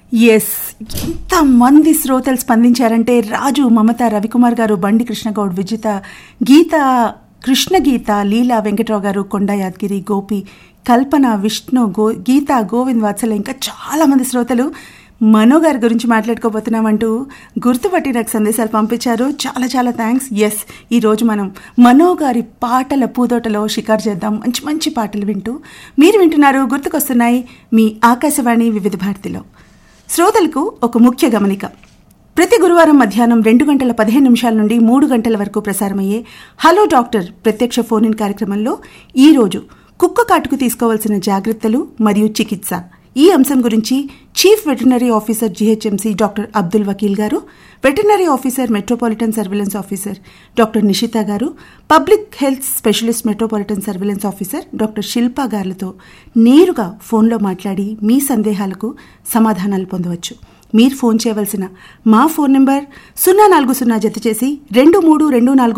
yes ఎంతమంది శ్రోతలు స్పందించారంటే రాజు మమత రవికుమార్ గారు బండి కృష్ణగౌడ్ విజిత గీత కృష్ణ గీత లీలా వెంకట్రావు గారు కొండ యాదగిరి గోపి కల్పన విష్ణు గో గీత గోవింద్ వాత్సల ఇంకా చాలా మంది శ్రోతలు మనో గారి గురించి మాట్లాడుకోబోతున్నామంటూ గుర్తుపట్టి నాకు సందేశాలు పంపించారు చాలా చాలా థ్యాంక్స్ ఎస్ ఈరోజు మనం మనో గారి పాటల పూదోటలో షికారు చేద్దాం మంచి మంచి పాటలు వింటూ మీరు వింటున్నారు గుర్తుకొస్తున్నాయి మీ ఆకాశవాణి వివిధ భారతిలో శ్రోతలకు ఒక ముఖ్య గమనిక ప్రతి గురువారం మధ్యాహ్నం రెండు గంటల పదిహేను నిమిషాల నుండి మూడు గంటల వరకు ప్రసారమయ్యే హలో డాక్టర్ ప్రత్యక్ష ఫోన్ ఇన్ కార్యక్రమంలో ఈరోజు కుక్క కాటుకు తీసుకోవాల్సిన జాగ్రత్తలు మరియు చికిత్స ఈ అంశం గురించి chief veterinary officer GHMC doctor Abdul Vakeel garu veterinary officer metropolitan surveillance officer doctor Nishitha garu public health specialist metropolitan surveillance officer doctor Shilpa గారులతో నేరుగా ఫోన్లో మాట్లాడి మీ సందేహాలకు సమాధానాలు పొందవచ్చు మీరు ఫోన్ చేయవలసిన మా ఫోన్ నెంబర్ సున్నా నాలుగు సున్నా జత చేసి రెండు మూడు రెండు నాలుగు